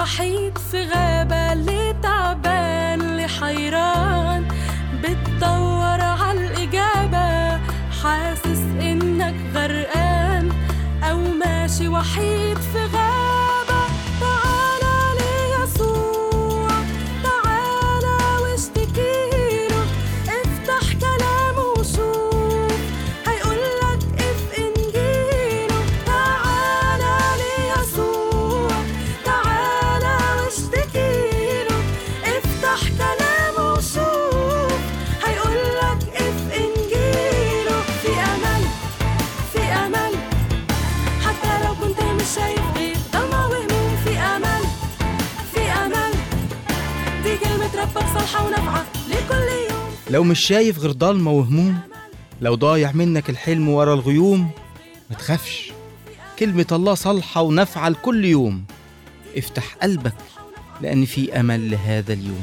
وحيد في غابة اللي تعبان اللي حيران بتدور عالإجابة حاسس إنك غرقان أو ماشي وحيد في غابة تعالى ليسوع تعالى واشتكيله افتح كلامه وشوف هيقولك اف انجيله تعالى ليسوع تعالى واشتكيله افتح كلامه وشوف هيقولك اف انجيله في امل في امل حتى لو كنت مش شايف غير ضلمة وهموم في امل في امل دي كلمة ربك صالحة ونافعة لكل يوم لو مش شايف غير ضلمة وهموم لو ضايع منك الحلم ورا الغيوم ما تخافش كلمة الله صالحة ونافعة لكل يوم افتح قلبك لأن في أمل لهذا اليوم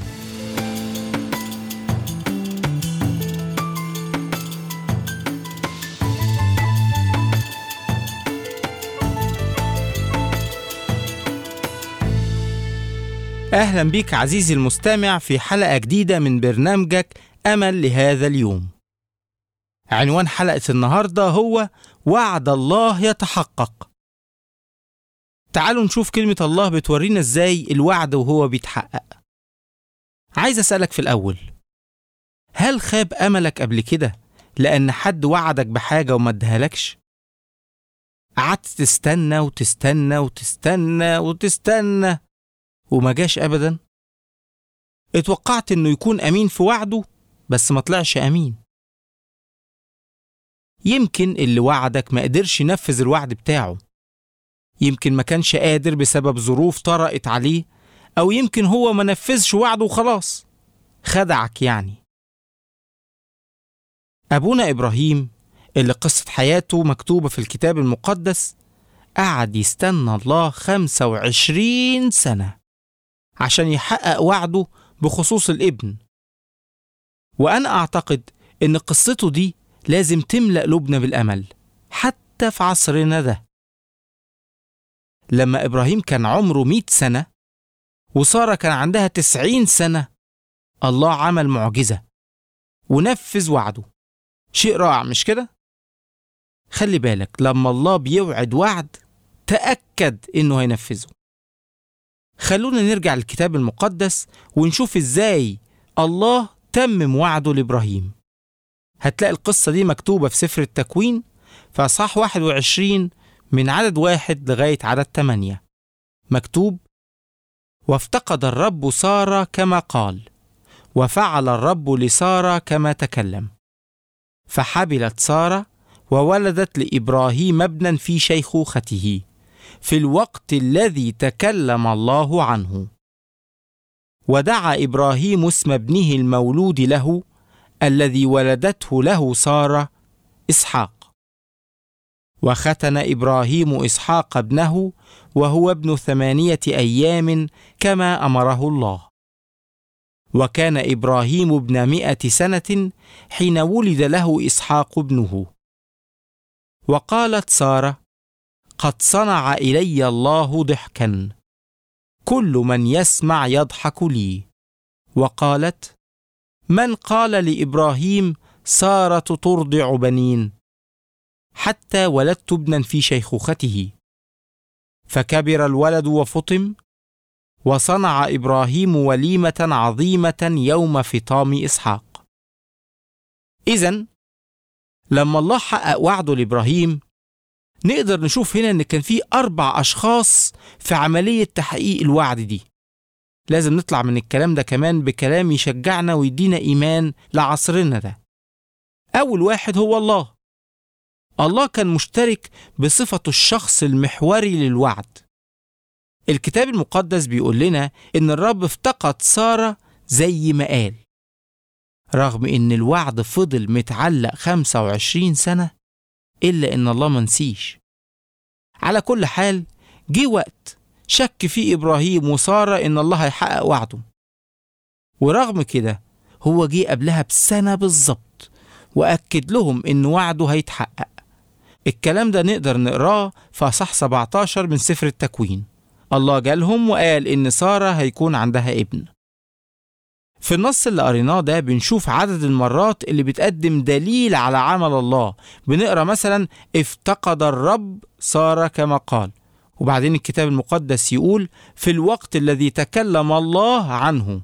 أهلا بيك عزيزي المستمع في حلقة جديدة من برنامجك أمل لهذا اليوم. عنوان حلقة النهاردة هو وعد الله يتحقق. تعالوا نشوف كلمة الله بتورينا إزاي الوعد وهو بيتحقق. عايز أسألك في الأول هل خاب أملك قبل كده لأن حد وعدك بحاجة وما ادهالكش؟ قعدت تستنى وتستنى وتستنى وتستنى وما جاش ابدا اتوقعت انه يكون امين في وعده بس ما طلعش امين يمكن اللي وعدك ما قدرش ينفذ الوعد بتاعه يمكن ما كانش قادر بسبب ظروف طرقت عليه او يمكن هو ما نفذش وعده وخلاص خدعك يعني ابونا ابراهيم اللي قصة حياته مكتوبة في الكتاب المقدس قعد يستنى الله 25 سنة عشان يحقق وعده بخصوص الابن وأنا أعتقد إن قصته دي لازم تملأ قلوبنا بالأمل حتى في عصرنا ده لما إبراهيم كان عمره 100 سنة وسارة كان عندها 90 سنة الله عمل معجزة ونفذ وعده شيء رائع مش كده؟ خلي بالك لما الله بيوعد وعد تأكد إنه هينفذه خلونا نرجع للكتاب المقدس ونشوف ازاي الله تمم وعده لابراهيم هتلاقي القصة دي مكتوبة في سفر التكوين في أصحاح 21 من عدد واحد لغاية عدد 8 مكتوب وافتقد الرب سارة كما قال وفعل الرب لسارة كما تكلم فحبلت سارة وولدت لإبراهيم ابنا في شيخوخته في الوقت الذي تكلم الله عنه ودعا ابراهيم اسم ابنه المولود له الذي ولدته له ساره اسحاق وختن ابراهيم اسحاق ابنه وهو ابن ثمانيه ايام كما امره الله وكان ابراهيم ابن مائه سنه حين ولد له اسحاق ابنه وقالت ساره قد صنع الي الله ضحكا كل من يسمع يضحك لي وقالت من قال لابراهيم ساره ترضع بنين حتى ولدت ابنا في شيخوخته فكبر الولد وفطم وصنع ابراهيم وليمه عظيمه يوم فطام اسحاق اذا لما الله حقق وعده لابراهيم نقدر نشوف هنا ان كان في اربع اشخاص في عمليه تحقيق الوعد دي لازم نطلع من الكلام ده كمان بكلام يشجعنا ويدينا ايمان لعصرنا ده اول واحد هو الله الله كان مشترك بصفته الشخص المحوري للوعد الكتاب المقدس بيقول لنا ان الرب افتقد ساره زي ما قال رغم ان الوعد فضل متعلق 25 سنه إلا إن الله منسيش على كل حال جه وقت شك فيه إبراهيم وسارة إن الله هيحقق وعده ورغم كده هو جه قبلها بسنة بالظبط وأكد لهم إن وعده هيتحقق الكلام ده نقدر نقراه في أصح 17 من سفر التكوين الله جالهم وقال إن سارة هيكون عندها ابن في النص اللي قريناه ده بنشوف عدد المرات اللي بتقدم دليل على عمل الله بنقرا مثلا افتقد الرب سارة كما قال وبعدين الكتاب المقدس يقول في الوقت الذي تكلم الله عنه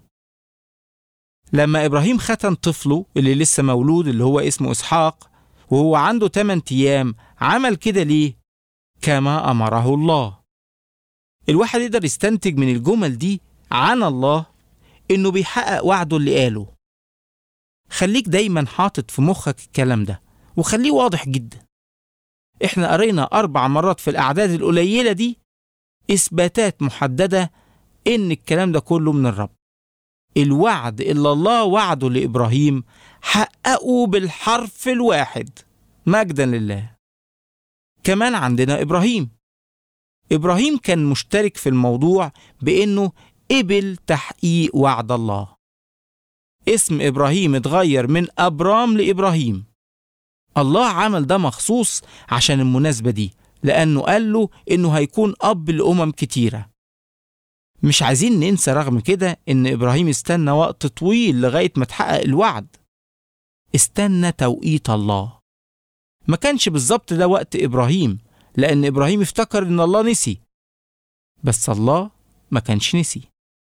لما إبراهيم ختن طفله اللي لسه مولود اللي هو اسمه إسحاق وهو عنده 8 أيام عمل كده ليه؟ كما أمره الله الواحد يقدر يستنتج من الجمل دي عن الله إنه بيحقق وعده اللي قاله خليك دايما حاطط في مخك الكلام ده وخليه واضح جدا احنا قرينا أربع مرات في الأعداد القليلة دي إثباتات محددة إن الكلام ده كله من الرب الوعد اللي الله وعده لإبراهيم حققه بالحرف الواحد مجدا لله كمان عندنا إبراهيم إبراهيم كان مشترك في الموضوع بإنه قبل تحقيق وعد الله اسم إبراهيم اتغير من أبرام لإبراهيم الله عمل ده مخصوص عشان المناسبة دي لأنه قال له إنه هيكون أب لأمم كتيرة مش عايزين ننسى رغم كده إن إبراهيم استنى وقت طويل لغاية ما تحقق الوعد استنى توقيت الله ما كانش بالظبط ده وقت إبراهيم لأن إبراهيم افتكر إن الله نسي بس الله ما كانش نسي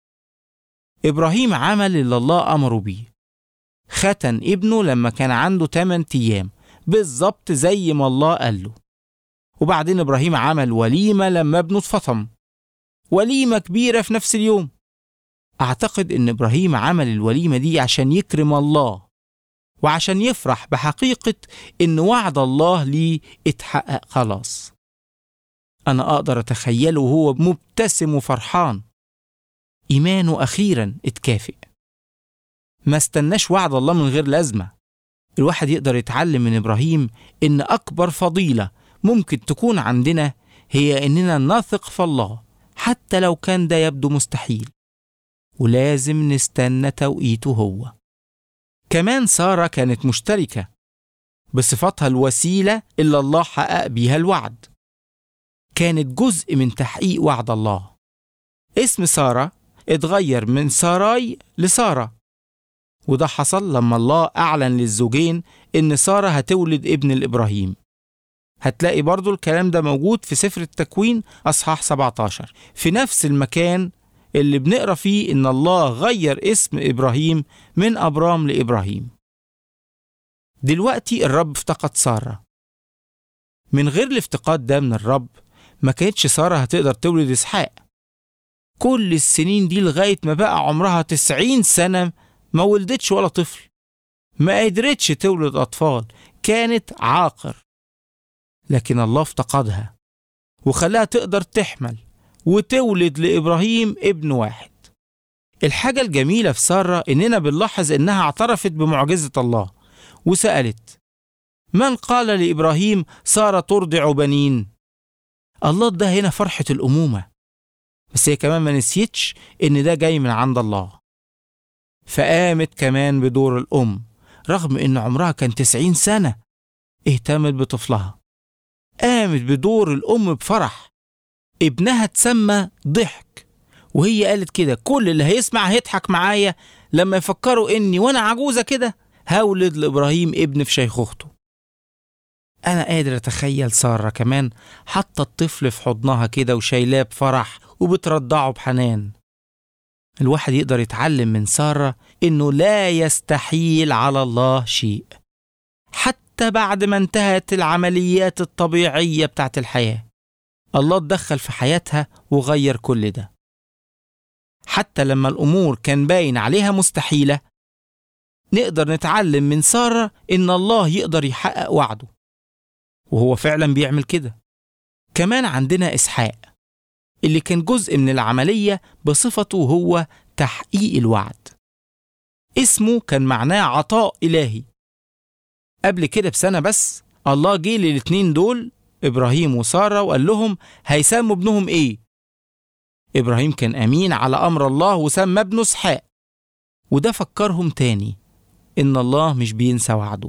إبراهيم عمل اللي الله أمره بيه ختن ابنه لما كان عنده 8 أيام بالظبط زي ما الله قال له وبعدين إبراهيم عمل وليمة لما ابنه اتفطم وليمة كبيرة في نفس اليوم أعتقد إن إبراهيم عمل الوليمة دي عشان يكرم الله وعشان يفرح بحقيقة إن وعد الله ليه اتحقق خلاص أنا أقدر أتخيله وهو مبتسم وفرحان إيمانه أخيرا اتكافئ ما استناش وعد الله من غير لازمة الواحد يقدر يتعلم من إبراهيم إن أكبر فضيلة ممكن تكون عندنا هي إننا نثق في الله حتى لو كان ده يبدو مستحيل ولازم نستنى توقيته هو كمان سارة كانت مشتركة بصفتها الوسيلة اللي الله حقق بيها الوعد كانت جزء من تحقيق وعد الله اسم سارة اتغير من ساراي لسارة وده حصل لما الله أعلن للزوجين إن سارة هتولد ابن لإبراهيم هتلاقي برضو الكلام ده موجود في سفر التكوين أصحاح 17 في نفس المكان اللي بنقرا فيه إن الله غير اسم إبراهيم من أبرام لإبراهيم دلوقتي الرب افتقد سارة من غير الافتقاد ده من الرب ما كانتش سارة هتقدر تولد إسحاق كل السنين دي لغاية ما بقى عمرها 90 سنة ما ولدتش ولا طفل ما قدرتش تولد أطفال كانت عاقر لكن الله افتقدها وخلاها تقدر تحمل وتولد لإبراهيم ابن واحد الحاجة الجميلة في سارة إننا بنلاحظ إنها اعترفت بمعجزة الله وسألت من قال لإبراهيم سارة ترضع بنين الله ده هنا فرحة الأمومة بس هي كمان ما نسيتش إن ده جاي من عند الله فقامت كمان بدور الأم رغم إن عمرها كان تسعين سنة اهتمت بطفلها قامت بدور الأم بفرح ابنها اتسمى ضحك وهي قالت كده كل اللي هيسمع هيضحك معايا لما يفكروا إني وأنا عجوزة كده هولد لإبراهيم ابن في شيخوخته أنا قادر أتخيل سارة كمان حاطة الطفل في حضنها كده وشايلاه بفرح وبترضعه بحنان الواحد يقدر يتعلم من سارة إنه لا يستحيل على الله شيء حتى بعد ما انتهت العمليات الطبيعية بتاعت الحياة الله اتدخل في حياتها وغير كل ده حتى لما الأمور كان باين عليها مستحيلة نقدر نتعلم من سارة إن الله يقدر يحقق وعده وهو فعلا بيعمل كده كمان عندنا إسحاق اللي كان جزء من العملية بصفته هو تحقيق الوعد اسمه كان معناه عطاء إلهي قبل كده بسنة بس الله جه للاتنين دول إبراهيم وسارة وقال لهم هيسموا ابنهم إيه إبراهيم كان أمين على أمر الله وسمى ابنه إسحاق وده فكرهم تاني إن الله مش بينسى وعده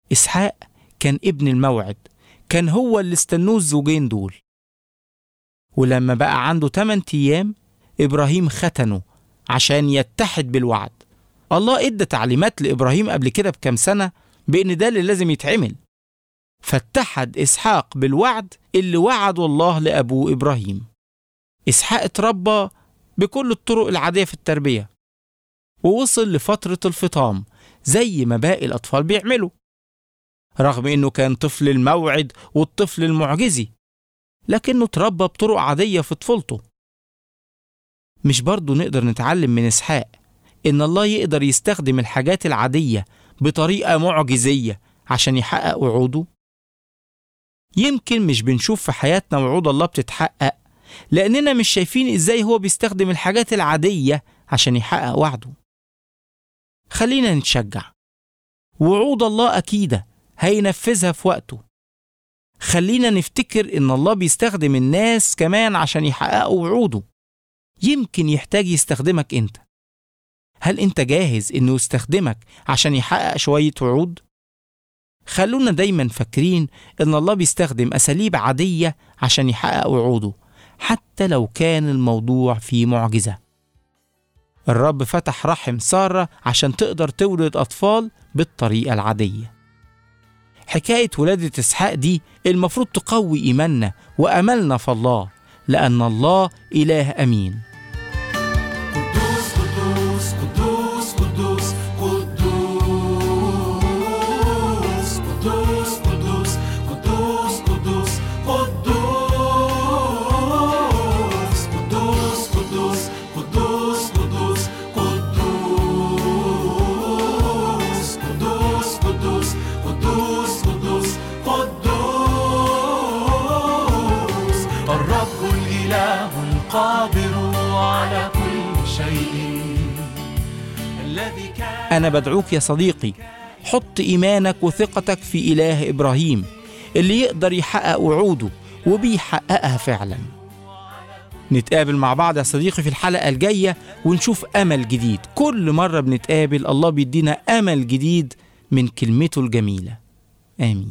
إسحاق كان ابن الموعد كان هو اللي استنوه الزوجين دول ولما بقى عنده 8 أيام إبراهيم ختنه عشان يتحد بالوعد الله ادى تعليمات لإبراهيم قبل كده بكام سنة بإن ده اللي لازم يتعمل فاتحد إسحاق بالوعد اللي وعده الله لأبوه إبراهيم إسحاق اتربى بكل الطرق العادية في التربية ووصل لفترة الفطام زي ما باقي الأطفال بيعملوا رغم إنه كان طفل الموعد والطفل المعجزي لكنه اتربى بطرق عادية في طفولته مش برضه نقدر نتعلم من إسحاق إن الله يقدر يستخدم الحاجات العادية بطريقة معجزية عشان يحقق وعوده؟ يمكن مش بنشوف في حياتنا وعود الله بتتحقق لأننا مش شايفين إزاي هو بيستخدم الحاجات العادية عشان يحقق وعده خلينا نتشجع وعود الله أكيدة هينفذها في وقته خلينا نفتكر إن الله بيستخدم الناس كمان عشان يحققوا وعوده يمكن يحتاج يستخدمك أنت هل أنت جاهز إنه يستخدمك عشان يحقق شوية وعود؟ خلونا دايما فاكرين إن الله بيستخدم أساليب عادية عشان يحقق وعوده حتى لو كان الموضوع فيه معجزة الرب فتح رحم سارة عشان تقدر تولد أطفال بالطريقة العادية حكاية ولادة إسحاق دي المفروض تقوي إيماننا وأملنا في الله لأن الله إله أمين قدوس قدوس قدوس قدوس قدوس قدوس قدوس قدوس قدوس قدوس قدوس قدوس قدوس قدوس قدوس قدوس قدوس قدوس قدوس الرب الإله القادر على كل شيء الذي كان أنا بدعوك يا صديقي حط إيمانك وثقتك في إله إبراهيم اللي يقدر يحقق وعوده وبيحققها فعلا نتقابل مع بعض يا صديقي في الحلقة الجاية ونشوف أمل جديد كل مرة بنتقابل الله بيدينا أمل جديد من كلمته الجميلة آمين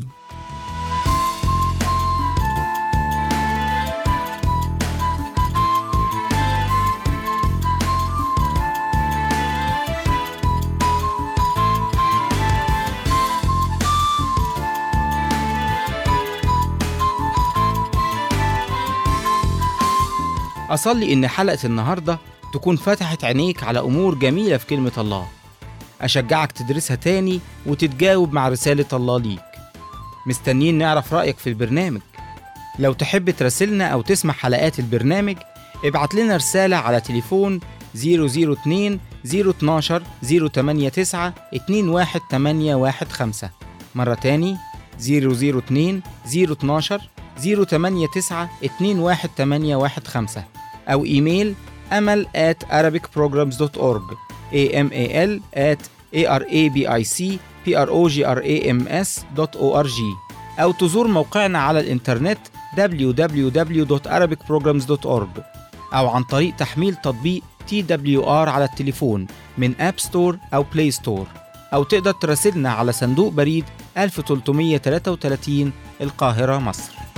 أصلي إن حلقة النهاردة تكون فتحت عينيك على أمور جميلة في كلمة الله أشجعك تدرسها تاني وتتجاوب مع رسالة الله ليك مستنيين نعرف رأيك في البرنامج لو تحب تراسلنا أو تسمع حلقات البرنامج ابعت لنا رسالة على تليفون 002 012 089 21815 مرة تاني 002 012 089 21815 أو إيميل أمل at arabicprograms.org amal at arabicprograms.org أو تزور موقعنا على الإنترنت www.arabicprograms.org أو عن طريق تحميل تطبيق TWR على التليفون من أب ستور أو بلاي ستور أو تقدر تراسلنا على صندوق بريد 1333 القاهرة مصر